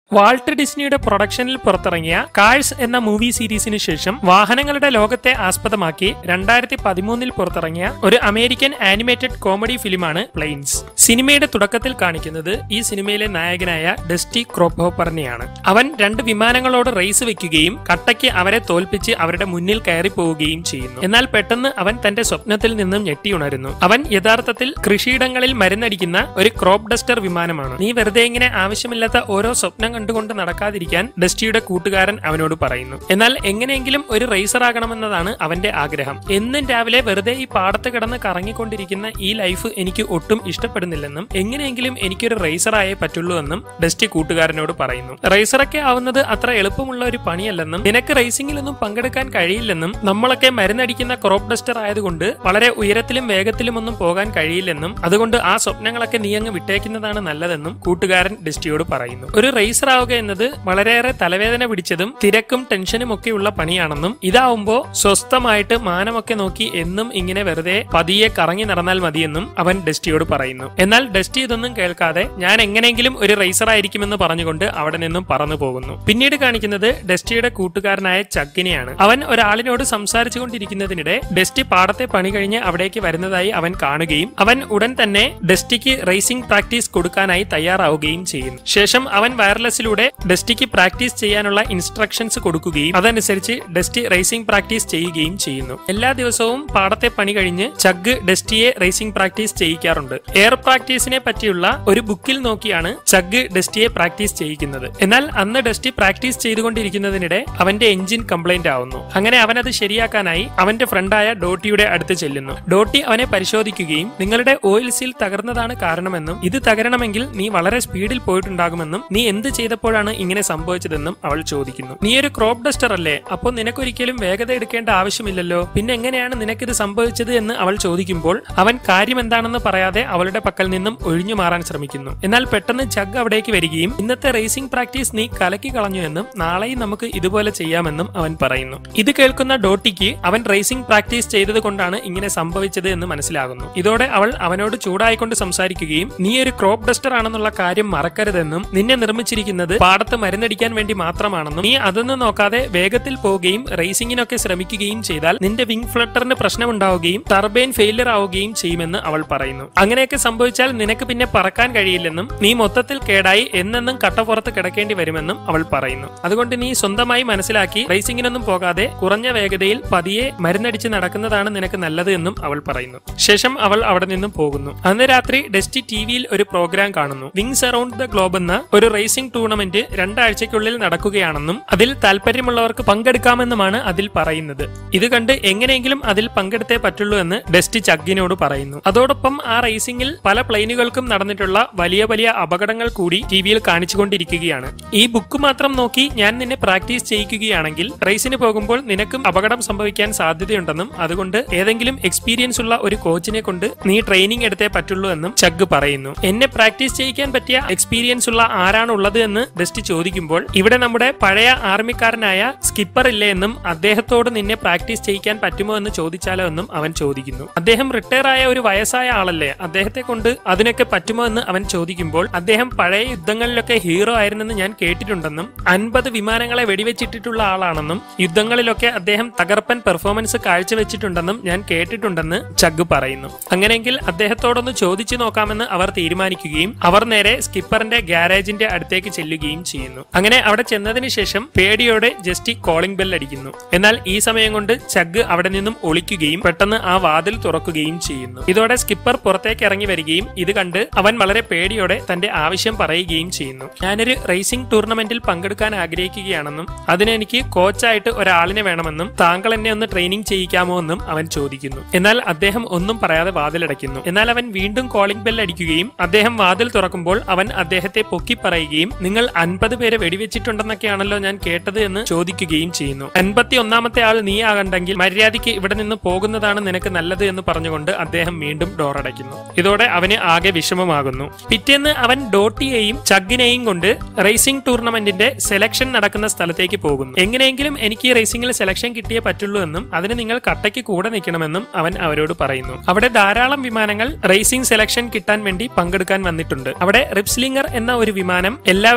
Walt ഡിസ്നിയുടെ പ്രൊഡക്ഷനിൽ പുറത്തിറങ്ങിയ cars എന്ന movie സീരീസിന് ശേഷം വാഹനങ്ങളുടെ ലോകത്തെ ആസ്പദമാക്കി രണ്ടായിരത്തി പതിമൂന്നിൽ പുറത്തിറങ്ങിയ ഒരു അമേരിക്കൻ ആനിമേറ്റഡ് കോമഡി ഫിലിമാണ് പ്ലെയിൻസ് സിനിമയുടെ തുടക്കത്തിൽ കാണിക്കുന്നത് ഈ സിനിമയിലെ നായകനായ ഡസ്റ്റി ക്രോപ്ഹോപ്പറിനെയാണ് അവൻ രണ്ട് വിമാനങ്ങളോട് റേസ് വെക്കുകയും കട്ടയ്ക്ക് അവരെ തോൽപ്പിച്ച് അവരുടെ മുന്നിൽ കയറി പോവുകയും ചെയ്യുന്നു എന്നാൽ പെട്ടെന്ന് അവൻ തന്റെ സ്വപ്നത്തിൽ നിന്നും ഞെട്ടിയുണരുന്നു അവൻ യഥാർത്ഥത്തിൽ കൃഷിയിടങ്ങളിൽ മരുന്നടിക്കുന്ന ഒരു ക്രോപ്പ് ഡസ്റ്റർ വിമാനമാണ് നീ വെറുതെ ഇങ്ങനെ ആവശ്യമില്ലാത്ത ഓരോ സ്വപ്നം കണ്ടുകൊണ്ട് നടക്കാതിരിക്കാൻ ഡസ്റ്റിയുടെ കൂട്ടുകാരൻ അവനോട് പറയുന്നു എന്നാൽ എങ്ങനെയെങ്കിലും ഒരു റേസർ ആകണമെന്നതാണ് അവന്റെ ആഗ്രഹം എന്നും രാവിലെ വെറുതെ ഈ പാടത്ത് കിടന്ന് കറങ്ങിക്കൊണ്ടിരിക്കുന്ന ഈ ലൈഫ് എനിക്ക് ഒട്ടും ഇഷ്ടപ്പെടുന്നില്ലെന്നും എങ്ങനെയെങ്കിലും എനിക്കൊരു റേസർ ആയേ പറ്റുള്ളൂ എന്നും ഡസ്റ്റി കൂട്ടുകാരനോട് പറയുന്നു റേസറൊക്കെ ആവുന്നത് അത്ര എളുപ്പമുള്ള ഒരു പണിയല്ലെന്നും നിനക്ക് റേസിംഗിലൊന്നും പങ്കെടുക്കാൻ കഴിയില്ലെന്നും നമ്മളൊക്കെ മരുന്നടിക്കുന്ന ക്രോപ്പ് ഡസ്റ്റർ ആയതുകൊണ്ട് വളരെ ഉയരത്തിലും വേഗത്തിലും ഒന്നും പോകാൻ കഴിയില്ലെന്നും അതുകൊണ്ട് ആ സ്വപ്നങ്ങളൊക്കെ നീ അങ്ങ് വിട്ടേക്കുന്നതാണ് നല്ലതെന്നും കൂട്ടുകാരൻ ഡസ്റ്റിയോട് പറയുന്നു ഒരു റേസർ ആവുക എന്നത് വളരെയേറെ തലവേദന പിടിച്ചതും തിരക്കും ടെൻഷനും ഒക്കെയുള്ള പണിയാണെന്നും ഇതാവുമ്പോ സ്വസ്ഥമായിട്ട് മാനമൊക്കെ നോക്കി എന്നും ഇങ്ങനെ വെറുതെ പതിയെ കറങ്ങി നടന്നാൽ മതിയെന്നും അവൻ ഡസ്റ്റിയോട് പറയുന്നു എന്നാൽ ഡസ്റ്റി ഇതൊന്നും കേൾക്കാതെ ഞാൻ എങ്ങനെയെങ്കിലും ഒരു റേസർ ആയിരിക്കുമെന്ന് പറഞ്ഞുകൊണ്ട് അവിടെ നിന്നും പറന്നു പോകുന്നു പിന്നീട് കാണിക്കുന്നത് ഡസ്റ്റിയുടെ കൂട്ടുകാരനായ ചക്കിനെയാണ് അവൻ ഒരാളിനോട് സംസാരിച്ചുകൊണ്ടിരിക്കുന്നതിനിടെ ഡസ്റ്റി പാടത്തെ പണി കഴിഞ്ഞ് അവിടേക്ക് വരുന്നതായി അവൻ കാണുകയും അവൻ ഉടൻ തന്നെ ഡസ്റ്റിക്ക് റേസിംഗ് പ്രാക്ടീസ് കൊടുക്കാനായി തയ്യാറാവുകയും ചെയ്യുന്നു ശേഷം അവൻ വയർലെസ്സിലൂടെ ഡസ്റ്റിക്ക് പ്രാക്ടീസ് ചെയ്യാനുള്ള ഇൻസ്ട്രക്ഷൻസ് കൊടുക്കുകയും അതനുസരിച്ച് ഡസ്റ്റി റേസിംഗ് പ്രാക്ടീസ് ചെയ്യുകയും ചെയ്യുന്നു എല്ലാ ദിവസവും പാടത്തെ പണി കഴിഞ്ഞ് ചഗ് ഡസ്റ്റിയെ റേസിംഗ് പ്രാക്ടീസ് ചെയ്യിക്കാറുണ്ട് എയർ പ്രാക്ടീസിനെ പറ്റിയുള്ള ഒരു ബുക്കിൽ നോക്കിയാണ് ചഗ് ഡസ്റ്റിയെ പ്രാക്ടീസ് ചെയ്യിക്കുന്നത് എന്നാൽ അന്ന് ഡസ്റ്റി പ്രാക്ടീസ് ചെയ്തുകൊണ്ടിരിക്കുന്നതിനിടെ അവന്റെ എഞ്ചിൻ കംപ്ലൈന്റ് ആവുന്നു അങ്ങനെ അവൻ അത് ശരിയാക്കാനായി അവന്റെ ഫ്രണ്ടായ ഡോട്ടിയുടെ അടുത്ത് ചെല്ലുന്നു ഡോട്ടി അവനെ പരിശോധിക്കുകയും നിങ്ങളുടെ ഓയിൽ സീൽ തകർന്നതാണ് കാരണമെന്നും ഇത് തകരണമെങ്കിൽ നീ വളരെ സ്പീഡിൽ പോയിട്ടുണ്ടാകുമെന്നും നീ എന്ത് ചെയ്തപ്പോഴാണ് ഇങ്ങനെ സംഭവിച്ചതെന്നും അവൾ ചോദിക്കുന്നു നീ ഒരു ക്രോപ്പ് ഡസ്റ്റർ അല്ലേ അപ്പോൾ നിനക്കൊരിക്കലും വേഗത എടുക്കേണ്ട ആവശ്യമില്ലല്ലോ പിന്നെ എങ്ങനെയാണ് നിനക്കിത് സംഭവിച്ചത് എന്ന് അവൾ ചോദിക്കുമ്പോൾ അവൻ കാര്യം എന്താണെന്ന് പറയാതെ അവളുടെ പക്കൽ നിന്നും ഒഴിഞ്ഞു മാറാൻ ശ്രമിക്കുന്നു എന്നാൽ പെട്ടെന്ന് ജഗ് അവിടേക്ക് വരികയും ഇന്നത്തെ റേസിംഗ് പ്രാക്ടീസ് നീ കലക്കി കളഞ്ഞു എന്നും നാളെയും നമുക്ക് ഇതുപോലെ ചെയ്യാമെന്നും അവൻ പറയുന്നു ഇത് കേൾക്കുന്ന ഡോട്ടിക്ക് അവൻ റേസിംഗ് പ്രാക്ടീസ് ചെയ്തത് കൊണ്ടാണ് ഇങ്ങനെ സംഭവിച്ചത് എന്ന് മനസ്സിലാകുന്നു ഇതോടെ അവൾ അവനോട് ചൂടായിക്കൊണ്ട് സംസാരിക്കുകയും നീ ഒരു ക്രോപ്പ് ഡസ്റ്റർ ആണെന്നുള്ള കാര്യം മറക്കരുതെന്നും നിന്നെ നിർമ്മിച്ചിരിക്കുന്നത് പാടത്ത് മരുന്നടിക്കാൻ വേണ്ടി മാത്രമാണെന്നും നീ അതൊന്നും നോക്കാതെ വേഗത്തിൽ പോവുകയും റേസിംഗിനൊക്കെ ശ്രമിക്കുകയും ചെയ്താൽ നിന്റെ വിങ് ഫ്ലട്ടറിന് പ്രശ്നമുണ്ടാവുകയും ടർബൈൻ ഫെയിലിയർ ആവുകയും ചെയ്യുമെന്ന് അവൾ പറയുന്നു അങ്ങനെയൊക്കെ സംഭവിച്ചാൽ നിനക്ക് പിന്നെ പറക്കാൻ കഴിയില്ലെന്നും നീ മൊത്തത്തിൽ കേടായി എന്നെന്നും കട്ടപ്പുറത്ത് കിടക്കേണ്ടി വരുമെന്നും അവൾ പറയുന്നു അതുകൊണ്ട് നീ സ്വന്തമായി മനസ്സിലാക്കി റേസിംഗിനൊന്നും പോകാതെ കുറഞ്ഞ വേഗതയിൽ പതിയെ മരുന്നടിച്ച് നടക്കുന്നതാണ് നിനക്ക് നല്ലത് എന്നും അവൾ പറയുന്നു ശേഷം അവൾ അവിടെ നിന്നും പോകുന്നു അന്ന് രാത്രി ഡെസ്റ്റി ടിവിയിൽ ഒരു പ്രോഗ്രാം കാണുന്നു വിങ്സ് അറൌണ്ട് ദ ഗ്ലോബ് എന്ന ഒരു റേസിംഗ് ടൂർണമെന്റ് രണ്ടാഴ്ചയ്ക്കുള്ളിൽ നടക്കുകയാണെന്നും അതിൽ താല്പര്യമുള്ളവർക്ക് പങ്കെടുക്കാമെന്നുമാണ് അതിൽ പറയുന്നത് ഇത് കണ്ട് എങ്ങനെയെങ്കിലും അതിൽ പങ്കെടുത്തേ പറ്റുള്ളൂ എന്ന് ഡെസ്റ്റി ചഗ്ഗിനോട് പറയുന്നു അതോടൊപ്പം ആ റേസിംഗിൽ പല പ്ലെയിനുകൾക്കും നടന്നിട്ടുള്ള വലിയ വലിയ അപകടങ്ങൾ കൂടി ടിവിയിൽ കാണിച്ചുകൊണ്ടിരിക്കുകയാണ് ഈ ബുക്ക് മാത്രം നോക്കി ഞാൻ നിന്നെ പ്രാക്ടീസ് ചെയ്യിക്കുകയാണെങ്കിൽ റേസിന് പോകുമ്പോൾ നിനക്കും അപകടം സംഭവിക്കാൻ സാധ്യതയുണ്ടെന്നും അതുകൊണ്ട് ഏതെങ്കിലും എക്സ്പീരിയൻസ് ഉള്ള ഒരു കോച്ചിനെ കൊണ്ട് നീ ട്രെയിനിങ് എടുത്തേ പറ്റുള്ളൂ എന്നും ചഗ് പറയുന്നു എന്നെ പ്രാക്ടീസ് ചെയ്യിക്കാൻ പറ്റിയ എക്സ്പീരിയൻസ് ഉള്ള ആരാണ് ഉള്ളത് എന്ന് ഡസ്റ്റി ചോദിക്കുമ്പോൾ ഇവിടെ നമ്മുടെ പഴയ ആർമിക്കാരനായ സ്കിപ്പർ ഇല്ലേ എന്നും അദ്ദേഹത്തോട് നിന്നെ പ്രാക്ടീസ് ചെയ്യിക്കാൻ പറ്റുമോ എന്ന് ചോദിച്ചാലോ എന്നും അവൻ ചോദിക്കുന്നു അദ്ദേഹം റിട്ടയർ ആയ ഒരു വയസ്സായ ആളല്ലേ അദ്ദേഹത്തെ കൊണ്ട് അതിനൊക്കെ പറ്റുമോ എന്ന് അവൻ ചോദിക്കുമ്പോൾ അദ്ദേഹം പഴയ യുദ്ധങ്ങളിലൊക്കെ ഹീറോ ആയിരുന്നെന്ന് ഞാൻ കേട്ടിട്ടുണ്ടെന്നും അൻപത് വിമാനങ്ങളെ വെടിവെച്ചിട്ടിട്ടുള്ള ആളാണെന്നും യുദ്ധങ്ങളിലൊക്കെ അദ്ദേഹം തകർപ്പൻ പെർഫോമൻസ് കാഴ്ചവെച്ചിട്ടുണ്ടെന്നും ഞാൻ കേട്ടിട്ടുണ്ടെന്ന് ചഗ് പറയുന്നു അങ്ങനെയെങ്കിൽ അദ്ദേഹത്തോടൊന്ന് ചോദിച്ചു നോക്കാമെന്ന് അവർ തീരുമാനിക്കുകയും അവർ നേരെ സ്കിപ്പറിന്റെ ഗ്യാരേജിന്റെ അടുത്തേക്ക് ചെല്ലുകയും ചെയ്യുന്നു അങ്ങനെ അവിടെ ചെന്നതിന് ശേഷം പേടിയോടെ ജസ്റ്റി കോളിംഗ് ബെൽ അടിക്കുന്നു എന്നാൽ ഈ സമയം കൊണ്ട് ചഗ് അവിടെ നിന്നും ഒളിക്കുകയും പെട്ടെന്ന് ആ വാതിൽ തുറക്കുകയും ചെയ്യുന്നു ഇതോടെ സ്കിപ്പർ പുറത്തേക്ക് ഇറങ്ങി വരികയും ഇത് കണ്ട് അവൻ വളരെ പേടിയോടെ തന്റെ ആവശ്യം പറയുകയും ചെയ്യുന്നു ഞാനൊരു റേസിംഗ് ടൂർണമെന്റിൽ പങ്കെടുക്കാൻ ആഗ്രഹിക്കുകയാണെന്നും അതിന് എനിക്ക് കോച്ചായിട്ട് ഒരാളിനെ വേണമെന്നും താങ്കൾ എന്നെ ഒന്ന് ട്രെയിനിങ് ചെയ്യിക്കാമോ എന്നും അവൻ ചോദിക്കുന്നു എന്നാൽ അദ്ദേഹം ഒന്നും പറയാതെ വാതിലടയ്ക്കുന്നു എന്നാൽ അവൻ വീണ്ടും കോളിംഗ് ബെൽ അടിക്കുകയും അദ്ദേഹം വാതിൽ തുറക്കുമ്പോൾ അവൻ അദ്ദേഹത്തെ പൊക്കി പറയുകയും നിങ്ങൾ അൻപത് പേരെ വെടിവെച്ചിട്ടുണ്ടെന്നൊക്കെയാണല്ലോ ഞാൻ കേട്ടത് എന്ന് ചോദിക്കുകയും ചെയ്യുന്നു അൻപത്തി ഒന്നാമത്തെ ആൾ നീ ആകണ്ടെങ്കിൽ മര്യാദയ്ക്ക് ഇവിടെ നിന്ന് പോകുന്നതാണ് നിനക്ക് നല്ലത് എന്ന് പറഞ്ഞുകൊണ്ട് അദ്ദേഹം വീണ്ടും ഡോർ അടയ്ക്കുന്നു ഇതോടെ അവന് ആകെ വിഷമമാകുന്നു പിറ്റേന്ന് അവൻ ഡോട്ടിയെയും ചഗ്ഗിനെയും കൊണ്ട് റേസിംഗ് ടൂർണമെന്റിന്റെ സെലക്ഷൻ നടക്കുന്ന സ്ഥലത്തേക്ക് പോകുന്നു എങ്ങനെയെങ്കിലും എനിക്ക് ഈ റേസിംഗിൽ സെലക്ഷൻ കിട്ടിയേ പറ്റുള്ളൂ എന്നും അതിന് നിങ്ങൾ കട്ടയ്ക്ക് കൂടെ നിൽക്കണമെന്നും അവൻ അവരോട് പറയുന്നു അവിടെ ധാരാളം വിമാനങ്ങൾ റേസിംഗ് സെലക്ഷൻ കിട്ടാൻ വേണ്ടി പങ്കെടുക്കാൻ വന്നിട്ടുണ്ട് അവിടെ റിപ്സ്ലിംഗർ എന്ന ഒരു വിമാനം എല്ലാവരും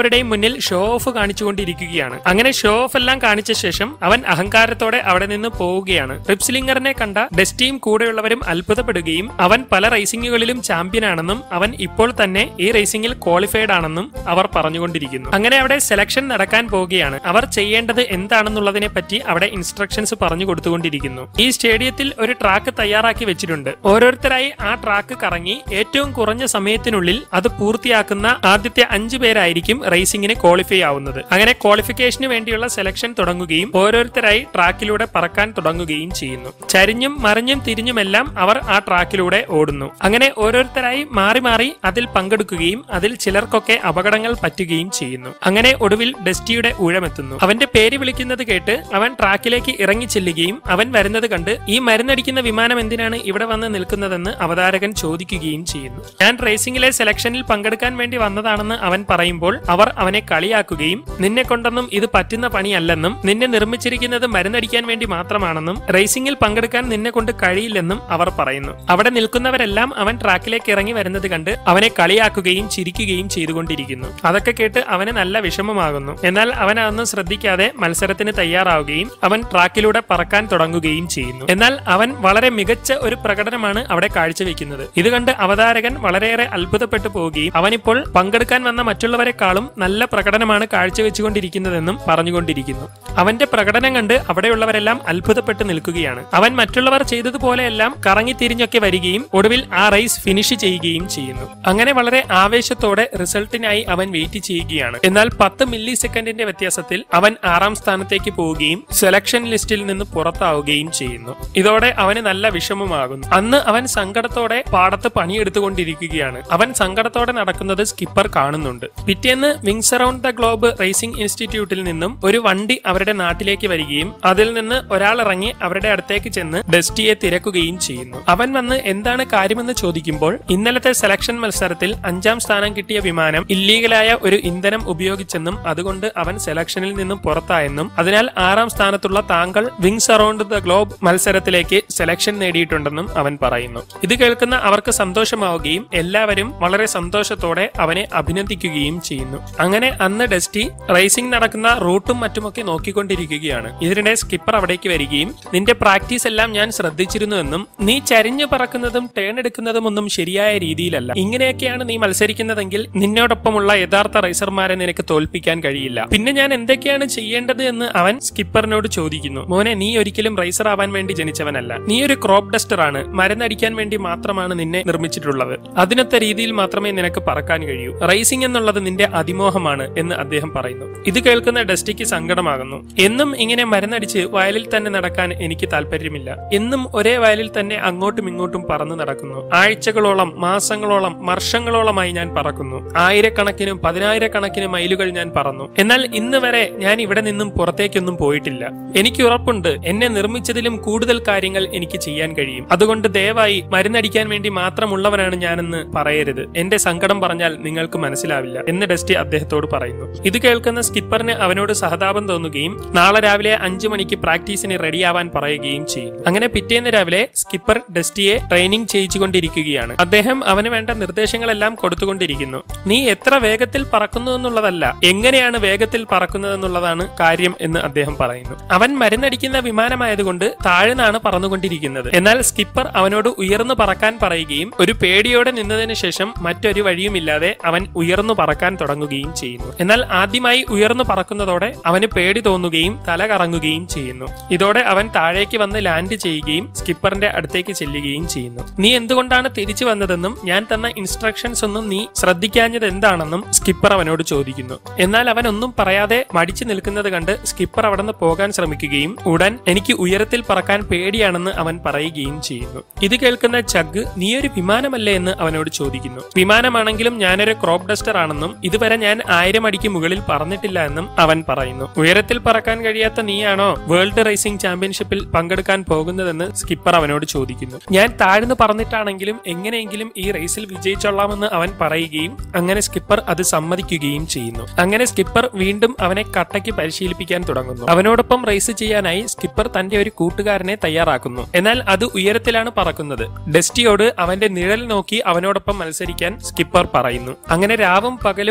എല്ലാവരുടെയും മുന്നിൽ ഷോ ഓഫ് കാണിച്ചുകൊണ്ടിരിക്കുകയാണ് അങ്ങനെ ഷോ ഓഫ് എല്ലാം കാണിച്ച ശേഷം അവൻ അഹങ്കാരത്തോടെ അവിടെ നിന്ന് പോവുകയാണ് റിപ്സ്ലിംഗറിനെ കണ്ട ഡെസ്റ്റിയും കൂടെയുള്ളവരും അത്ഭുതപ്പെടുകയും അവൻ പല റേസിംഗുകളിലും ചാമ്പ്യനാണെന്നും അവൻ ഇപ്പോൾ തന്നെ ഈ റേസിംഗിൽ ക്വാളിഫൈഡ് ആണെന്നും അവർ പറഞ്ഞുകൊണ്ടിരിക്കുന്നു അങ്ങനെ അവിടെ സെലക്ഷൻ നടക്കാൻ പോവുകയാണ് അവർ ചെയ്യേണ്ടത് എന്താണെന്നുള്ളതിനെ പറ്റി അവിടെ ഇൻസ്ട്രക്ഷൻസ് പറഞ്ഞു കൊടുത്തുകൊണ്ടിരിക്കുന്നു ഈ സ്റ്റേഡിയത്തിൽ ഒരു ട്രാക്ക് തയ്യാറാക്കി വെച്ചിട്ടുണ്ട് ഓരോരുത്തരായി ആ ട്രാക്ക് കറങ്ങി ഏറ്റവും കുറഞ്ഞ സമയത്തിനുള്ളിൽ അത് പൂർത്തിയാക്കുന്ന ആദ്യത്തെ അഞ്ചു പേരായിരിക്കും റേസിംഗിന് ക്വാളിഫൈ ആവുന്നത് അങ്ങനെ ക്വാളിഫിക്കേഷന് വേണ്ടിയുള്ള സെലക്ഷൻ തുടങ്ങുകയും ഓരോരുത്തരായി ട്രാക്കിലൂടെ പറക്കാൻ തുടങ്ങുകയും ചെയ്യുന്നു ചരിഞ്ഞും മറിഞ്ഞും തിരിഞ്ഞുമെല്ലാം അവർ ആ ട്രാക്കിലൂടെ ഓടുന്നു അങ്ങനെ ഓരോരുത്തരായി മാറി മാറി അതിൽ പങ്കെടുക്കുകയും അതിൽ ചിലർക്കൊക്കെ അപകടങ്ങൾ പറ്റുകയും ചെയ്യുന്നു അങ്ങനെ ഒടുവിൽ ഡെസ്റ്റിയുടെ ഊഴമെത്തുന്നു അവന്റെ പേര് വിളിക്കുന്നത് കേട്ട് അവൻ ട്രാക്കിലേക്ക് ഇറങ്ങി ചെല്ലുകയും അവൻ വരുന്നത് കണ്ട് ഈ മരുന്നടിക്കുന്ന വിമാനം എന്തിനാണ് ഇവിടെ വന്ന് നിൽക്കുന്നതെന്ന് അവതാരകൻ ചോദിക്കുകയും ചെയ്യുന്നു ഞാൻ റേസിംഗിലെ സെലക്ഷനിൽ പങ്കെടുക്കാൻ വേണ്ടി വന്നതാണെന്ന് അവൻ പറയുമ്പോൾ അവർ അവനെ കളിയാക്കുകയും നിന്നെ കൊണ്ടൊന്നും ഇത് പറ്റുന്ന പണിയല്ലെന്നും നിന്നെ നിർമ്മിച്ചിരിക്കുന്നത് മരുന്നടിക്കാൻ വേണ്ടി മാത്രമാണെന്നും റേസിംഗിൽ പങ്കെടുക്കാൻ നിന്നെ കൊണ്ട് കഴിയില്ലെന്നും അവർ പറയുന്നു അവിടെ നിൽക്കുന്നവരെല്ലാം അവൻ ട്രാക്കിലേക്ക് ഇറങ്ങി വരുന്നത് കണ്ട് അവനെ കളിയാക്കുകയും ചിരിക്കുകയും ചെയ്തുകൊണ്ടിരിക്കുന്നു അതൊക്കെ കേട്ട് അവന് നല്ല വിഷമമാകുന്നു എന്നാൽ അവൻ അതൊന്നും ശ്രദ്ധിക്കാതെ മത്സരത്തിന് തയ്യാറാവുകയും അവൻ ട്രാക്കിലൂടെ പറക്കാൻ തുടങ്ങുകയും ചെയ്യുന്നു എന്നാൽ അവൻ വളരെ മികച്ച ഒരു പ്രകടനമാണ് അവിടെ കാഴ്ചവെക്കുന്നത് ഇത് കണ്ട് അവതാരകൻ വളരെയേറെ അത്ഭുതപ്പെട്ടു പോവുകയും അവനിപ്പോൾ പങ്കെടുക്കാൻ വന്ന മറ്റുള്ളവരെക്കാളും നല്ല പ്രകടനമാണ് കാഴ്ചവെച്ചുകൊണ്ടിരിക്കുന്നതെന്നും പറഞ്ഞുകൊണ്ടിരിക്കുന്നു അവന്റെ പ്രകടനം കണ്ട് അവിടെയുള്ളവരെല്ലാം അത്ഭുതപ്പെട്ട് നിൽക്കുകയാണ് അവൻ മറ്റുള്ളവർ ചെയ്തതുപോലെയെല്ലാം കറങ്ങി തിരിഞ്ഞൊക്കെ വരികയും ഒടുവിൽ ആ റേസ് ഫിനിഷ് ചെയ്യുകയും ചെയ്യുന്നു അങ്ങനെ വളരെ ആവേശത്തോടെ റിസൾട്ടിനായി അവൻ വെയിറ്റ് ചെയ്യുകയാണ് എന്നാൽ പത്ത് മില്ലി സെക്കൻഡിന്റെ വ്യത്യാസത്തിൽ അവൻ ആറാം സ്ഥാനത്തേക്ക് പോവുകയും സെലക്ഷൻ ലിസ്റ്റിൽ നിന്ന് പുറത്താവുകയും ചെയ്യുന്നു ഇതോടെ അവന് നല്ല വിഷമമാകുന്നു അന്ന് അവൻ സങ്കടത്തോടെ പാടത്ത് പണിയെടുത്തുകൊണ്ടിരിക്കുകയാണ് അവൻ സങ്കടത്തോടെ നടക്കുന്നത് സ്കിപ്പർ കാണുന്നുണ്ട് പിറ്റേന്ന് Wings Around the Globe racing ഇൻസ്റ്റിറ്റ്യൂട്ടിൽ നിന്നും ഒരു വണ്ടി അവരുടെ നാട്ടിലേക്ക് വരികയും അതിൽ നിന്ന് ഒരാൾ ഇറങ്ങി അവരുടെ അടുത്തേക്ക് ചെന്ന് ഡെസ്റ്റിയെ തിരക്കുകയും ചെയ്യുന്നു അവൻ വന്ന് എന്താണ് കാര്യമെന്ന് ചോദിക്കുമ്പോൾ ഇന്നലത്തെ സെലക്ഷൻ മത്സരത്തിൽ അഞ്ചാം സ്ഥാനം കിട്ടിയ വിമാനം ഇല്ലീഗലായ ഒരു ഇന്ധനം ഉപയോഗിച്ചെന്നും അതുകൊണ്ട് അവൻ സെലക്ഷനിൽ നിന്നും പുറത്തായെന്നും അതിനാൽ ആറാം സ്ഥാനത്തുള്ള താങ്കൾ വിങ്സ് അറൌണ്ട് ദ ഗ്ലോബ് മത്സരത്തിലേക്ക് സെലക്ഷൻ നേടിയിട്ടുണ്ടെന്നും അവൻ പറയുന്നു ഇത് കേൾക്കുന്ന അവർക്ക് സന്തോഷമാവുകയും എല്ലാവരും വളരെ സന്തോഷത്തോടെ അവനെ അഭിനന്ദിക്കുകയും ചെയ്യുന്നു അങ്ങനെ അന്ന് ഡെസ്റ്റി റേസിംഗ് നടക്കുന്ന റൂട്ടും മറ്റുമൊക്കെ നോക്കിക്കൊണ്ടിരിക്കുകയാണ് ഇതിനിടെ സ്കിപ്പർ അവിടേക്ക് വരികയും നിന്റെ പ്രാക്ടീസ് എല്ലാം ഞാൻ ശ്രദ്ധിച്ചിരുന്നുവെന്നും നീ ചരിഞ്ഞു പറക്കുന്നതും ടേൺ എടുക്കുന്നതും ഒന്നും ശരിയായ രീതിയിലല്ല ഇങ്ങനെയൊക്കെയാണ് നീ മത്സരിക്കുന്നതെങ്കിൽ നിന്നോടൊപ്പമുള്ള യഥാർത്ഥ റേസർമാരെ നിനക്ക് തോൽപ്പിക്കാൻ കഴിയില്ല പിന്നെ ഞാൻ എന്തൊക്കെയാണ് ചെയ്യേണ്ടത് എന്ന് അവൻ സ്കിപ്പറിനോട് ചോദിക്കുന്നു മോനെ നീ ഒരിക്കലും റേസർ ആവാൻ വേണ്ടി ജനിച്ചവനല്ല നീ ഒരു ക്രോപ്പ് ഡസ്റ്റർ ആണ് മരുന്നടിക്കാൻ വേണ്ടി മാത്രമാണ് നിന്നെ നിർമ്മിച്ചിട്ടുള്ളത് അതിനൊത്ത രീതിയിൽ മാത്രമേ നിനക്ക് പറക്കാൻ കഴിയൂ റേസിംഗ് എന്നുള്ളത് നിന്റെ അതിമോഹമാണ് എന്ന് അദ്ദേഹം പറയുന്നു ഇത് കേൾക്കുന്ന ഡസ്റ്റിക്ക് സങ്കടമാകുന്നു എന്നും ഇങ്ങനെ മരുന്നടിച്ച് വയലിൽ തന്നെ നടക്കാൻ എനിക്ക് താല്പര്യമില്ല എന്നും ഒരേ വയലിൽ തന്നെ അങ്ങോട്ടും ഇങ്ങോട്ടും പറന്നു നടക്കുന്നു ആഴ്ചകളോളം മാസങ്ങളോളം വർഷങ്ങളോളമായി ഞാൻ പറക്കുന്നു ആയിരക്കണക്കിനും പതിനായിരക്കണക്കിന് മൈലുകൾ ഞാൻ പറന്നു എന്നാൽ ഇന്ന് വരെ ഞാൻ ഇവിടെ നിന്നും പുറത്തേക്കൊന്നും പോയിട്ടില്ല എനിക്ക് ഉറപ്പുണ്ട് എന്നെ നിർമ്മിച്ചതിലും കൂടുതൽ കാര്യങ്ങൾ എനിക്ക് ചെയ്യാൻ കഴിയും അതുകൊണ്ട് ദയവായി മരുന്നടിക്കാൻ വേണ്ടി മാത്രമുള്ളവനാണ് ഞാനെന്ന് പറയരുത് എന്റെ സങ്കടം പറഞ്ഞാൽ നിങ്ങൾക്ക് മനസ്സിലാവില്ല എന്ന് ഡസ്റ്റി അദ്ദേഹത്തോട് പറയുന്നു ഇത് കേൾക്കുന്ന സ്കിപ്പറിന് അവനോട് സഹതാപം തോന്നുകയും നാളെ രാവിലെ അഞ്ചു മണിക്ക് പ്രാക്ടീസിന് റെഡിയാവാൻ പറയുകയും ചെയ്യും അങ്ങനെ പിറ്റേന്ന് രാവിലെ സ്കിപ്പർ ഡസ്റ്റിയെ ട്രെയിനിങ് ചെയ്യിച്ചുകൊണ്ടിരിക്കുകയാണ് അദ്ദേഹം അവന് വേണ്ട നിർദ്ദേശങ്ങളെല്ലാം കൊടുത്തുകൊണ്ടിരിക്കുന്നു നീ എത്ര വേഗത്തിൽ പറക്കുന്നു എന്നുള്ളതല്ല എങ്ങനെയാണ് വേഗത്തിൽ പറക്കുന്നതെന്നുള്ളതാണ് കാര്യം എന്ന് അദ്ദേഹം പറയുന്നു അവൻ മരുന്നടിക്കുന്ന വിമാനമായതുകൊണ്ട് താഴ്ന്നാണ് പറന്നുകൊണ്ടിരിക്കുന്നത് എന്നാൽ സ്കിപ്പർ അവനോട് ഉയർന്നു പറക്കാൻ പറയുകയും ഒരു പേടിയോടെ നിന്നതിന് ശേഷം മറ്റൊരു വഴിയുമില്ലാതെ അവൻ ഉയർന്നു പറക്കാൻ തുടങ്ങുകയും ചെയ്യുന്നു എന്നാൽ ആദ്യമായി ഉയർന്നു പറക്കുന്നതോടെ അവന് പേടി തോന്നുകയും തല കറങ്ങുകയും ചെയ്യുന്നു ഇതോടെ അവൻ താഴേക്ക് വന്ന് ലാൻഡ് ചെയ്യുകയും സ്കിപ്പറിന്റെ അടുത്തേക്ക് ചെല്ലുകയും ചെയ്യുന്നു നീ എന്തുകൊണ്ടാണ് തിരിച്ചു വന്നതെന്നും ഞാൻ തന്ന ഇൻസ്ട്രക്ഷൻസ് ഒന്നും നീ ശ്രദ്ധിക്കാഞ്ഞത് എന്താണെന്നും സ്കിപ്പർ അവനോട് ചോദിക്കുന്നു എന്നാൽ അവൻ ഒന്നും പറയാതെ മടിച്ചു നിൽക്കുന്നത് കണ്ട് സ്കിപ്പർ അവിടെ നിന്ന് പോകാൻ ശ്രമിക്കുകയും ഉടൻ എനിക്ക് ഉയരത്തിൽ പറക്കാൻ പേടിയാണെന്ന് അവൻ പറയുകയും ചെയ്യുന്നു ഇത് കേൾക്കുന്ന ചഗ് നീ ഒരു വിമാനമല്ലേ എന്ന് അവനോട് ചോദിക്കുന്നു വിമാനമാണെങ്കിലും ഞാനൊരു ക്രോപ്പ് ഡസ്റ്റർ ആണെന്നും ഇതുവരെ ഞാൻ ആയിരം അടിക്ക് മുകളിൽ പറന്നിട്ടില്ല എന്നും അവൻ പറയുന്നു ഉയരത്തിൽ പറക്കാൻ കഴിയാത്ത നീയാണോ വേൾഡ് റേസിംഗ് ചാമ്പ്യൻഷിപ്പിൽ പങ്കെടുക്കാൻ പോകുന്നതെന്ന് സ്കിപ്പർ അവനോട് ചോദിക്കുന്നു ഞാൻ താഴ്ന്നു പറന്നിട്ടാണെങ്കിലും എങ്ങനെയെങ്കിലും ഈ റേസിൽ വിജയിച്ചോളാമെന്ന് അവൻ പറയുകയും അങ്ങനെ സ്കിപ്പർ അത് സമ്മതിക്കുകയും ചെയ്യുന്നു അങ്ങനെ സ്കിപ്പർ വീണ്ടും അവനെ കട്ടയ്ക്ക് പരിശീലിപ്പിക്കാൻ തുടങ്ങുന്നു അവനോടൊപ്പം റേസ് ചെയ്യാനായി സ്കിപ്പർ തന്റെ ഒരു കൂട്ടുകാരനെ തയ്യാറാക്കുന്നു എന്നാൽ അത് ഉയരത്തിലാണ് പറക്കുന്നത് ഡെസ്റ്റിയോട് അവന്റെ നിഴൽ നോക്കി അവനോടൊപ്പം മത്സരിക്കാൻ സ്കിപ്പർ പറയുന്നു അങ്ങനെ രാവും പകലും മഴയത്തും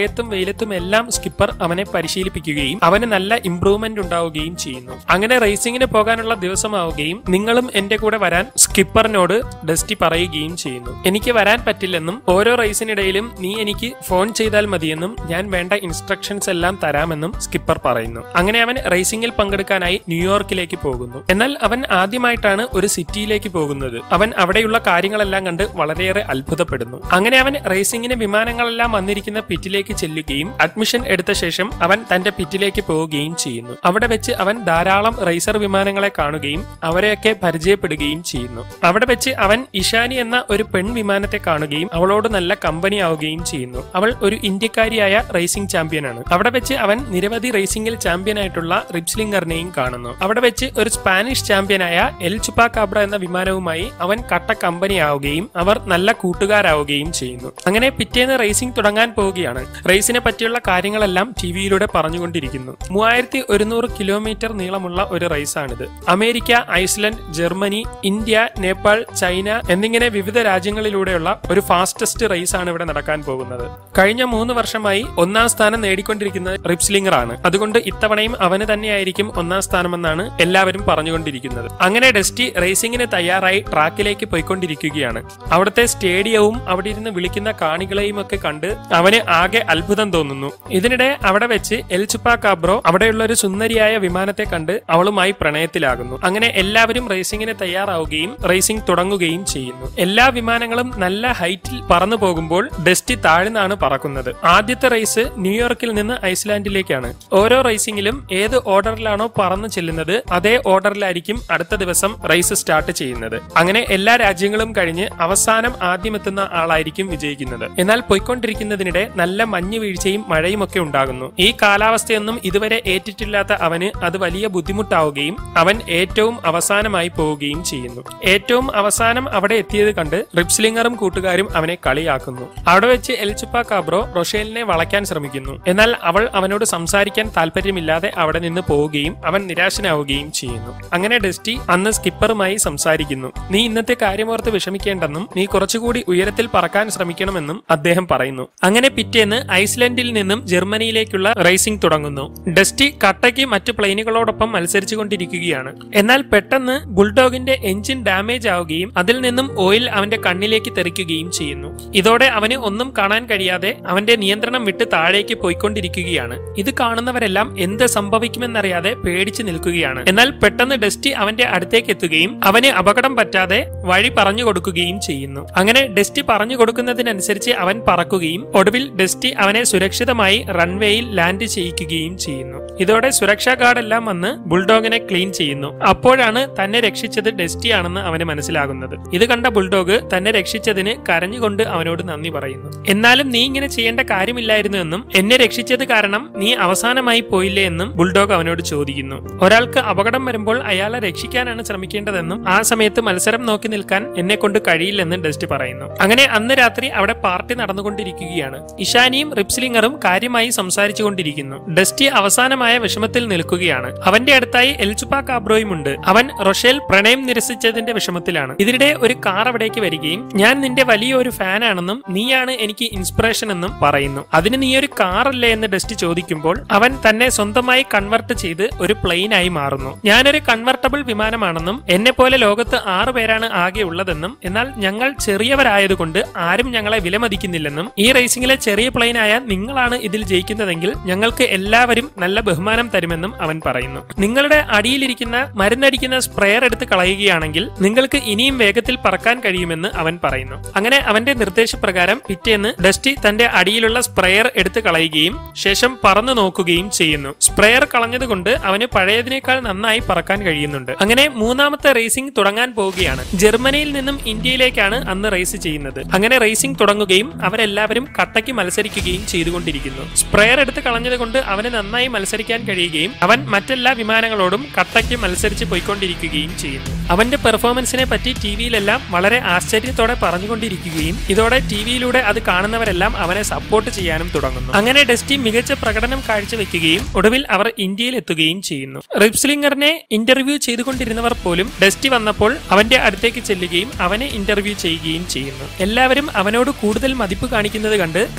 മഴയത്തും വെയിലത്തും എല്ലാം സ്കിപ്പർ അവനെ പരിശീലിപ്പിക്കുകയും അവന് നല്ല ഇംപ്രൂവ്മെന്റ് ഉണ്ടാവുകയും ചെയ്യുന്നു അങ്ങനെ റേസിംഗിന് പോകാനുള്ള ദിവസമാവുകയും നിങ്ങളും എന്റെ കൂടെ വരാൻ സ്കിപ്പറിനോട് ഡസ്റ്റി പറയുകയും ചെയ്യുന്നു എനിക്ക് വരാൻ പറ്റില്ലെന്നും ഓരോ റേസിനിടയിലും നീ എനിക്ക് ഫോൺ ചെയ്താൽ മതിയെന്നും ഞാൻ വേണ്ട ഇൻസ്ട്രക്ഷൻസ് എല്ലാം തരാമെന്നും സ്കിപ്പർ പറയുന്നു അങ്ങനെ അവൻ റേസിംഗിൽ പങ്കെടുക്കാനായി ന്യൂയോർക്കിലേക്ക് പോകുന്നു എന്നാൽ അവൻ ആദ്യമായിട്ടാണ് ഒരു സിറ്റിയിലേക്ക് പോകുന്നത് അവൻ അവിടെയുള്ള കാര്യങ്ങളെല്ലാം കണ്ട് വളരെയേറെ അത്ഭുതപ്പെടുന്നു അങ്ങനെ അവൻ റേസിംഗിന് വിമാനങ്ങളെല്ലാം വന്നിരിക്കുന്ന പിറ്റിലേക്ക് ചെല്ലുകയും അഡ്മിഷൻ എടുത്ത ശേഷം അവൻ തന്റെ പിറ്റിലേക്ക് പോവുകയും ചെയ്യുന്നു അവിടെ വെച്ച് അവൻ ധാരാളം റേസർ വിമാനങ്ങളെ കാണുകയും അവരെയൊക്കെ പരിചയപ്പെടുകയും ചെയ്യുന്നു അവിടെ വെച്ച് അവൻ ഇഷാനി എന്ന ഒരു പെൺ വിമാനത്തെ കാണുകയും അവളോട് നല്ല കമ്പനി ആവുകയും ചെയ്യുന്നു അവൾ ഒരു ഇന്ത്യക്കാരിയായ റേസിംഗ് ചാമ്പ്യനാണ് അവിടെ വെച്ച് അവൻ നിരവധി റേസിംഗിൽ ചാമ്പ്യനായിട്ടുള്ള റിപ്സ്ലിംഗറിനെയും കാണുന്നു അവിടെ വെച്ച് ഒരു സ്പാനിഷ് ചാമ്പ്യനായ എൽ ചുപ്പാക്കാബ്ര എന്ന വിമാനവുമായി അവൻ കട്ട കമ്പനി ആവുകയും അവർ നല്ല കൂട്ടുകാരാവുകയും ചെയ്യുന്നു അങ്ങനെ പിറ്റേന്ന് റേസിംഗ് തുടങ്ങാൻ പോവുകയാണ് റേസിനെ പറ്റിയുള്ള കാര്യങ്ങളെല്ലാം ടി വിയിലൂടെ പറഞ്ഞുകൊണ്ടിരിക്കുന്നു മൂവായിരത്തി ഒരുന്നൂറ് കിലോമീറ്റർ നീളമുള്ള ഒരു റേസാണിത് America Iceland Germany India Nepal China എന്നിങ്ങനെ വിവിധ രാജ്യങ്ങളിലൂടെയുള്ള ഒരു ഫാസ്റ്റസ്റ്റ് റേസ് ആണ് ഇവിടെ നടക്കാൻ പോകുന്നത് കഴിഞ്ഞ മൂന്ന് വർഷമായി ഒന്നാം സ്ഥാനം നേടിക്കൊണ്ടിരിക്കുന്നത് റിപ്സ്ലിംഗർ ആണ് അതുകൊണ്ട് ഇത്തവണയും അവന് തന്നെയായിരിക്കും ഒന്നാം സ്ഥാനമെന്നാണ് എല്ലാവരും പറഞ്ഞുകൊണ്ടിരിക്കുന്നത് അങ്ങനെ ഡെസ്റ്റി റേസിംഗിന് തയ്യാറായി ട്രാക്കിലേക്ക് പോയിക്കൊണ്ടിരിക്കുകയാണ് അവിടുത്തെ സ്റ്റേഡിയവും അവിടെ ഇരുന്ന് വിളിക്കുന്ന കാണികളെയും ഒക്കെ കണ്ട് അവന് ആകെ അത്ഭുതം തോന്നുന്നു ഇതിനിടെ അവിടെ വെച്ച് എൽ ചുപ്പാക്കാബ്രോ അവിടെയുള്ള ഒരു സുന്ദരിയായ വിമാനത്തെ കണ്ട് അവളുമായി പ്രണയത്തിലാകുന്നു അങ്ങനെ എല്ലാവരും റേസിംഗിന് തയ്യാറാവുകയും റേസിംഗ് തുടങ്ങുകയും ചെയ്യുന്നു എല്ലാ വിമാനങ്ങളും നല്ല ഹൈറ്റിൽ പറന്നു പോകുമ്പോൾ ഡെസ്റ്റി താഴ്ന്നാണ് പറക്കുന്നത് ആദ്യത്തെ റേസ് ന്യൂയോർക്കിൽ നിന്ന് ഐസ്ലാൻഡിലേക്കാണ് ഓരോ റേസിംഗിലും ഏത് ഓർഡറിലാണോ പറന്നു ചെല്ലുന്നത് അതേ ഓർഡറിലായിരിക്കും അടുത്ത ദിവസം റേസ് സ്റ്റാർട്ട് ചെയ്യുന്നത് അങ്ങനെ എല്ലാ രാജ്യങ്ങളും കഴിഞ്ഞ് അവസാനം ആദ്യമെത്തുന്ന ആളായിരിക്കും വിജയിക്കുന്നത് എന്നാൽ പോയിക്കൊണ്ടിരിക്കുന്നതിനിടെ നല്ല മഞ്ഞ് വീഴ്ചയും മഴയും ഒക്കെ ഉണ്ടാകുന്നു ഈ കാലാവസ്ഥയൊന്നും ഇതുവരെ ഏറ്റിട്ടില്ലാത്ത അവന് അത് വലിയ ബുദ്ധിമുട്ടാവുകയും അവൻ ഏറ്റവും അവസാനമായി പോവുകയും ചെയ്യുന്നു ഏറ്റവും അവസാനം അവിടെ എത്തിയത് കണ്ട് റിപ്സ്ലിംഗറും കൂട്ടുകാരും അവനെ കളിയാക്കുന്നു അവിടെ വെച്ച് എൽച്ചുപ്പ കാബ്രോ റൊഷേലിനെ വളയ്ക്കാൻ ശ്രമിക്കുന്നു എന്നാൽ അവൾ അവനോട് സംസാരിക്കാൻ താല്പര്യമില്ലാതെ അവിടെ നിന്ന് പോവുകയും അവൻ നിരാശനാവുകയും ചെയ്യുന്നു അങ്ങനെ ഡെസ്റ്റി അന്ന് സ്കിപ്പറുമായി സംസാരിക്കുന്നു നീ ഇന്നത്തെ കാര്യമോർത്ത് വിഷമിക്കേണ്ടെന്നും നീ കുറച്ചുകൂടി ഉയരത്തിൽ പറക്കാൻ ശ്രമിക്കണമെന്നും അദ്ദേഹം പറയുന്നു അങ്ങനെ പിറ്റേന്ന് ഐസ്ലൻഡിൽ നിന്നും ജർമ്മനിയിലേക്കുള്ള റേസിംഗ് തുടങ്ങുന്നു ഡസ്റ്റി കട്ടയ്ക്ക് മറ്റു പ്ലെയിനുകളോടൊപ്പം മത്സരിച്ചുകൊണ്ടിരിക്കുകയാണ് എന്നാൽ പെട്ടെന്ന് ബുൾഡോഗിന്റെ എഞ്ചിൻ ഡാമേജ് ആവുകയും അതിൽ നിന്നും ഓയിൽ അവന്റെ കണ്ണിലേക്ക് തെറിക്കുകയും ചെയ്യുന്നു ഇതോടെ അവന് ഒന്നും കാണാൻ കഴിയാതെ അവന്റെ നിയന്ത്രണം വിട്ട് താഴേക്ക് പോയിക്കൊണ്ടിരിക്കുകയാണ് ഇത് കാണുന്നവരെല്ലാം എന്ത് സംഭവിക്കുമെന്നറിയാതെ പേടിച്ചു നിൽക്കുകയാണ് എന്നാൽ പെട്ടെന്ന് ഡസ്റ്റി അവന്റെ അടുത്തേക്ക് എത്തുകയും അവന് അപകടം പറ്റാതെ വഴി പറഞ്ഞു കൊടുക്കുകയും ചെയ്യുന്നു അങ്ങനെ ഡസ്റ്റി പറഞ്ഞു കൊടുക്കുന്നതിനനുസരിച്ച് അവൻ പറക്കുകയും ഒടുവിൽ ഡസ്റ്റി അവനെ സുരക്ഷിതമായി റൺവേയിൽ ലാൻഡ് ചെയ്യിക്കുകയും ചെയ്യുന്നു ഇതോടെ സുരക്ഷാ ഗാർഡെല്ലാം വന്ന് ബുൾഡോഗിനെ ക്ലീൻ ചെയ്യുന്നു അപ്പോഴാണ് തന്നെ രക്ഷിച്ചത് ഡെസ്റ്റി ആണെന്ന് അവന് മനസ്സിലാകുന്നത് ഇത് കണ്ട ബുൾഡോഗ് തന്നെ രക്ഷിച്ചതിന് കരഞ്ഞുകൊണ്ട് അവനോട് നന്ദി പറയുന്നു എന്നാലും നീ ഇങ്ങനെ ചെയ്യേണ്ട കാര്യമില്ലായിരുന്നു എന്നും എന്നെ രക്ഷിച്ചത് കാരണം നീ അവസാനമായി പോയില്ലേ എന്നും ബുൾഡോഗ് അവനോട് ചോദിക്കുന്നു ഒരാൾക്ക് അപകടം വരുമ്പോൾ അയാളെ രക്ഷിക്കാനാണ് ശ്രമിക്കേണ്ടതെന്നും ആ സമയത്ത് മത്സരം നോക്കി നിൽക്കാൻ എന്നെ കൊണ്ട് കഴിയില്ലെന്ന് ഡെസ്റ്റി പറയുന്നു അങ്ങനെ അന്ന് രാത്രി അവിടെ പാർട്ടി നടന്നുകൊണ്ടിരിക്കുകയാണ് ഇഷാനിയും റിപ്സ്ലിംഗറും കാര്യമായി സംസാരിച്ചുകൊണ്ടിരിക്കുന്നു ഡെസ്റ്റി അവസാനമായ വിഷമത്തിൽ നിൽക്കുകയാണ് അവന്റെ അടുത്തായി എൽചുപ്പ കാബ്രോയും ഉണ്ട് അവൻ റൊഷേൽ പ്രണയം നിരസിച്ചതിന്റെ വിഷമത്തിലാണ് ഇതിനിടെ ഒരു കാർ അവിടേക്ക് വരികയും ഞാൻ നിന്റെ വലിയൊരു ഫാനാണെന്നും നീയാണ് എനിക്ക് ഇൻസ്പിറേഷൻ എന്നും പറയുന്നു അതിന് നീ ഒരു കാറല്ലേ എന്ന് ഡെസ്റ്റി ചോദിക്കുമ്പോൾ അവൻ തന്നെ സ്വന്തമായി കൺവെർട്ട് ചെയ്ത് ഒരു പ്ലെയിനായി മാറുന്നു ഞാനൊരു കൺവെർട്ടബിൾ വിമാനമാണെന്നും എന്നെ പോലെ ലോകത്ത് ആറു പേരാണ് ആകെ ഉള്ളതെന്നും എന്നാൽ ഞങ്ങൾ ചെറിയവരായതുകൊണ്ട് ആരും ഞങ്ങളെ വിലമതിക്കുന്നില്ലെന്നും ഈ റേസിംഗിലെ ചെറിയ പ്ലെയിനായ നിങ്ങളാണ് ഇതിൽ ജയിക്കുന്നതെങ്കിൽ ഞങ്ങൾക്ക് എല്ലാവരും നല്ല ബഹുമാനം തരുമെന്നും അവൻ പറയുന്നു നിങ്ങളുടെ അടിയിലിരിക്കുന്ന മരുന്നടിക്കുന്ന സ്പ്രെയർ എടുത്ത് കളയുകയാണെങ്കിൽ നിങ്ങൾക്ക് ഇനിയും വേഗത്തിൽ പറക്കാൻ കഴിയുമെന്ന് അവൻ പറയുന്നു അങ്ങനെ അവന്റെ നിർദ്ദേശപ്രകാരം പിറ്റേന്ന് ഡസ്റ്റി തന്റെ അടിയിലുള്ള സ്പ്രെയർ എടുത്ത് കളയുകയും ശേഷം പറന്നു നോക്കുകയും ചെയ്യുന്നു സ്പ്രെയർ കളഞ്ഞതുകൊണ്ട് അവന് പഴയതിനേക്കാൾ നന്നായി പറക്കാൻ കഴിയുന്നുണ്ട് അങ്ങനെ മൂന്നാമത്തെ റേസിംഗ് തുടങ്ങാൻ പോവുകയാണ് ജർമ്മനിയിൽ നിന്നും ഇന്ത്യയിലേക്കാണ് അന്ന് റേസ് ചെയ്യുന്നത് അങ്ങനെ റേസിംഗ് തുടങ്ങുകയും അവരെല്ലാവരും കട്ടയ്ക്ക് മത്സരിക്കുകയും ചെയ്തുകൊണ്ടിരിക്കുന്നു സ്പ്രെയർ എടുത്ത് കളഞ്ഞത് കൊണ്ട് അവന് നന്നായി മത്സരിക്കാൻ കഴിയുകയും അവൻ മറ്റെല്ലാ വിമാനങ്ങളോടും കട്ടയ്ക്ക് മത്സരിച്ച് പോയിക്കൊണ്ടിരിക്കുകയും ചെയ്യുന്നു അവന്റെ പെർഫോമൻസിനെ പറ്റി ടി വിയിലെല്ലാം വളരെ ആശ്ചര്യത്തോടെ പറഞ്ഞുകൊണ്ടിരിക്കുകയും ഇതോടെ ടി വിയിലൂടെ അത് കാണുന്നവരെല്ലാം അവനെ സപ്പോർട്ട് ചെയ്യാനും തുടങ്ങുന്നു അങ്ങനെ ഡെസ്റ്റി മികച്ച പ്രകടനം കാഴ്ചവെക്കുകയും ഒടുവിൽ അവർ ഇന്ത്യയിൽ എത്തുകയും ചെയ്യുന്നു റിപ്സ്ലിംഗറിനെ ഇന്റർവ്യൂ ചെയ്തുകൊണ്ടിരുന്നവർ പോലും ഡെസ്റ്റി വന്നപ്പോൾ അവന്റെ അടുത്തേക്ക് ചെല്ലുകയും അവനെ ഇന്റർവ്യൂ ചെയ്യുകയും ചെയ്യുന്നു എല്ലാവരും അവനോട് കൂടുതൽ മതിപ്പ് കാണിക്കുന്നത് കണ്ട് തന്റെ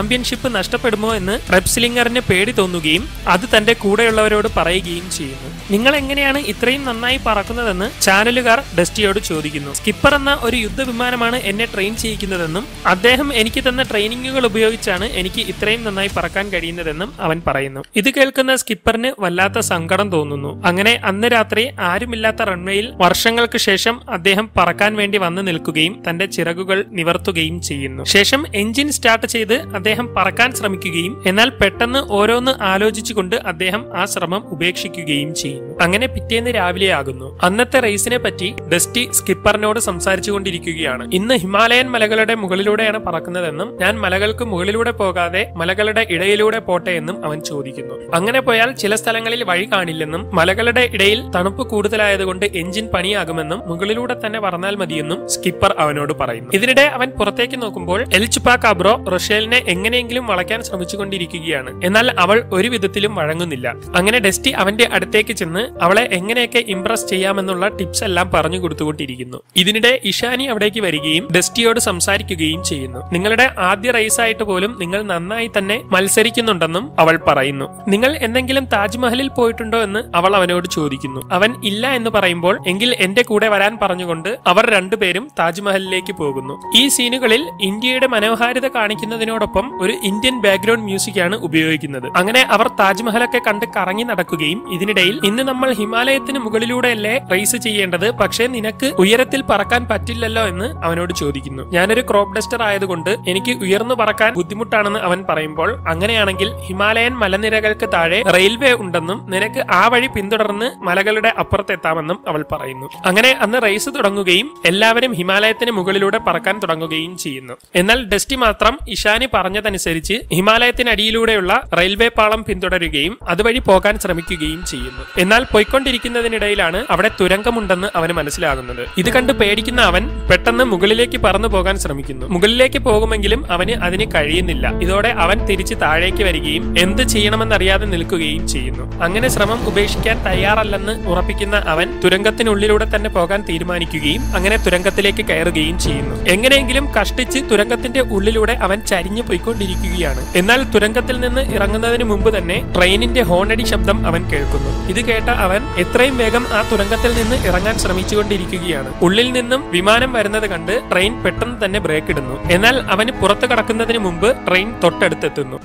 ചാമ്പ്യൻഷിപ്പ് നഷ്ടപ്പെടുമോ എന്ന് റെപ്സ്ലിംഗറിന് പേടി തോന്നുകയും അത് തന്റെ കൂടെയുള്ളവരോട് പറയുകയും ചെയ്യുന്നു നിങ്ങൾ എങ്ങനെയാണ് ഇത്രയും നന്നായി പറക്കുന്നതെന്ന് ചാനലുകാർ ഡസ്റ്റിയോട് ചോദിക്കുന്നു സ്കിപ്പർ എന്ന ഒരു യുദ്ധവിമാനമാണ് എന്നെ ട്രെയിൻ ചെയ്യിക്കുന്നതെന്നും അദ്ദേഹം എനിക്ക് തന്ന ട്രെയിനിങ്ങുകൾ ഉപയോഗിച്ചാണ് എനിക്ക് ഇത്രയും നന്നായി പറക്കാൻ കഴിയുന്നതെന്നും അവൻ പറയുന്നു ഇത് കേൾക്കുന്ന സ്കിപ്പറിന് വല്ലാത്ത സങ്കടം തോന്നുന്നു അങ്ങനെ അന്ന് രാത്രി ആരുമില്ലാത്ത റൺവേയിൽ വർഷങ്ങൾക്ക് ശേഷം അദ്ദേഹം പറക്കാൻ വേണ്ടി വന്നു നിൽക്കുകയും തന്റെ ചിറകുകൾ നിവർത്തുകയും ചെയ്യുന്നു ശേഷം എഞ്ചിൻ സ്റ്റാർട്ട് ചെയ്ത് അദ്ദേഹം പറക്കാൻ ശ്രമിക്കുകയും എന്നാൽ പെട്ടെന്ന് ഓരോന്ന് ആലോചിച്ചുകൊണ്ട് അദ്ദേഹം ആ ശ്രമം ഉപേക്ഷിക്കുകയും ചെയ്യുന്നു അങ്ങനെ പിറ്റേന്ന് രാവിലെ ആകുന്നു അന്നത്തെ റേസിനെ പറ്റി ഡസ്റ്റി സ്കിപ്പറിനോട് സംസാരിച്ചുകൊണ്ടിരിക്കുകയാണ് ഇന്ന് ഹിമാലയൻ മലകളുടെ മുകളിലൂടെയാണ് പറക്കുന്നതെന്നും ഞാൻ മലകൾക്ക് മുകളിലൂടെ പോകാതെ മലകളുടെ ഇടയിലൂടെ പോട്ടെ എന്നും അവൻ ചോദിക്കുന്നു അങ്ങനെ പോയാൽ ചില സ്ഥലങ്ങളിൽ വഴി കാണില്ലെന്നും മലകളുടെ ഇടയിൽ തണുപ്പ് കൂടുതലായതുകൊണ്ട് എഞ്ചിൻ പണിയാകുമെന്നും മുകളിലൂടെ തന്നെ പറന്നാൽ മതിയെന്നും സ്കിപ്പർ അവനോട് പറയുന്നു ഇതിനിടെ അവൻ പുറത്തേക്ക് നോക്കുമ്പോൾ എൽച്ചുപാ കാബ്രോ റൊഷേലിനെ എങ്ങനെയെങ്കിലും വളയ്ക്കാൻ ശ്രമിച്ചുകൊണ്ടിരിക്കുകയാണ് എന്നാൽ അവൾ ഒരു വിധത്തിലും വഴങ്ങുന്നില്ല അങ്ങനെ ഡെസ്റ്റി അവന്റെ അടുത്തേക്ക് ചെന്ന് അവളെ എങ്ങനെയൊക്കെ ഇംപ്രസ് ചെയ്യാമെന്നുള്ള ടിപ്സ് എല്ലാം പറഞ്ഞു കൊടുത്തുകൊണ്ടിരിക്കുന്നു ഇതിനിടെ ഇഷാനി അവിടേക്ക് വരികയും ഡെസ്റ്റിയോട് സംസാരിക്കുകയും ചെയ്യുന്നു നിങ്ങളുടെ ആദ്യ റേസായിട്ട് പോലും നിങ്ങൾ നന്നായി തന്നെ മത്സരിക്കുന്നുണ്ടെന്നും അവൾ പറയുന്നു നിങ്ങൾ എന്തെങ്കിലും താജ്മഹലിൽ പോയിട്ടുണ്ടോ എന്ന് അവൾ അവനോട് ചോദിക്കുന്നു അവൻ ഇല്ല എന്ന് പറയുമ്പോൾ എങ്കിൽ എന്റെ കൂടെ വരാൻ പറഞ്ഞുകൊണ്ട് അവർ രണ്ടുപേരും താജ്മഹലിലേക്ക് പോകുന്നു ഈ സീനുകളിൽ ഇന്ത്യയുടെ മനോഹാരിത കാണിക്കുന്നതിനോടൊപ്പം ഒരു ഇന്ത്യൻ ബാക്ക്ഗ്രൗണ്ട് മ്യൂസിക് ആണ് ഉപയോഗിക്കുന്നത് അങ്ങനെ അവർ താജ്മഹലൊക്കെ കണ്ട് കറങ്ങി നടക്കുകയും ഇതിനിടയിൽ ഇന്ന് നമ്മൾ ഹിമാലയത്തിന് മുകളിലൂടെയല്ലേ റേസ് ചെയ്യേണ്ടത് പക്ഷേ നിനക്ക് ഉയരത്തിൽ പറക്കാൻ പറ്റില്ലല്ലോ എന്ന് അവനോട് ചോദിക്കുന്നു ഞാനൊരു ക്രോപ്പ് ഡസ്റ്റർ ആയതുകൊണ്ട് എനിക്ക് ഉയർന്നു പറക്കാൻ ബുദ്ധിമുട്ടാണെന്ന് അവൻ പറയുമ്പോൾ അങ്ങനെയാണെങ്കിൽ ഹിമാലയൻ മലനിരകൾക്ക് താഴെ റെയിൽവേ ഉണ്ടെന്നും നിനക്ക് ആ വഴി പിന്തുടർന്ന് മലകളുടെ അപ്പുറത്തെത്താമെന്നും അവൾ പറയുന്നു അങ്ങനെ അന്ന് റേസ് തുടങ്ങുകയും എല്ലാവരും ഹിമാലയത്തിന് മുകളിലൂടെ പറക്കാൻ തുടങ്ങുകയും ചെയ്യുന്നു എന്നാൽ ഡെസ്റ്റി മാത്രം ഇഷാനി പറഞ്ഞതനുസരിച്ച് ഹിമാലയത്തിനടിയിലൂടെയുള്ള റെയിൽവേ പാളം പിന്തുടരുകയും അതുവഴി പോകാൻ ശ്രമിക്കുകയും ചെയ്യുന്നു എന്നാൽ പോയിക്കൊണ്ടിരിക്കുന്നതിനിടയിലാണ് അവിടെ തുരങ്കമുണ്ടെന്ന് അവന് മനസ്സിലാകുന്നത് ഇത് കണ്ട് പേടിക്കുന്ന അവൻ പെട്ടെന്ന് മുകളിലേക്ക് പറന്നു പോകാൻ ശ്രമിക്കുന്നു മുകളിലേക്ക് പോകുമെങ്കിലും അവന് അതിന് കഴിയുന്നില്ല ഇതോടെ അവൻ തിരിച്ച് താഴേക്ക് വരികയും എന്ത് ചെയ്യണമെന്നറിയാതെ നിൽക്കുകയും ചെയ്യുന്നു അങ്ങനെ ശ്രമം ഉപേക്ഷിക്കാൻ തയ്യാറല്ലെന്ന് ഉറപ്പിക്കുന്ന അവൻ തുരങ്കത്തിനുള്ളിലൂടെ തന്നെ പോകാൻ തീരുമാനിക്കുകയും അങ്ങനെ തുരങ്കത്തിലേക്ക് കയറുകയും ചെയ്യുന്നു എങ്ങനെയെങ്കിലും കഷ്ടിച്ച് തുരങ്കത്തിന്റെ ഉള്ളിലൂടെ അവൻ ചരിഞ്ഞു പോയിക്കൊണ്ടിരിക്കുകയാണ് എന്നാൽ തുരങ്കത്തിൽ നിന്ന് ഇറങ്ങുന്നതിന് മുമ്പ് തന്നെ ട്രെയിനിന്റെ ഹോണടി ശബ്ദം അവൻ കേൾക്കുന്നു ഇത് കേട്ട അവൻ എത്രയും വേഗം ആ തുരങ്കത്തിൽ നിന്ന് ഇറങ്ങാൻ ശ്രമിച്ചുകൊണ്ടിരിക്കുകയാണ് ഉള്ളിൽ നിന്നും വിമാനം വരുന്നത് കണ്ട് ട്രെയിൻ പെട്ടെന്ന് തന്നെ ബ്രേക്ക് ഇടുന്നു എന്നാൽ അവന് പുറത്തു കടക്കുന്നതിന് മുമ്പ് ട്രെയിൻ തൊട്ടടുത്തെത്തുന്നു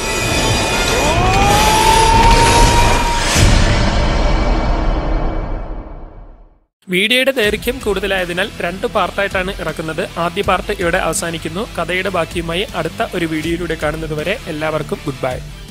വീഡിയോയുടെ ദൈർഘ്യം കൂടുതലായതിനാൽ രണ്ട് പാർട്ടായിട്ടാണ് ഇറക്കുന്നത് ആദ്യ പാർട്ട് ഇവിടെ അവസാനിക്കുന്നു കഥയുടെ ബാക്കിയുമായി അടുത്ത ഒരു വീഡിയോയിലൂടെ കാണുന്നതുവരെ എല്ലാവർക്കും ഗുഡ് ബൈ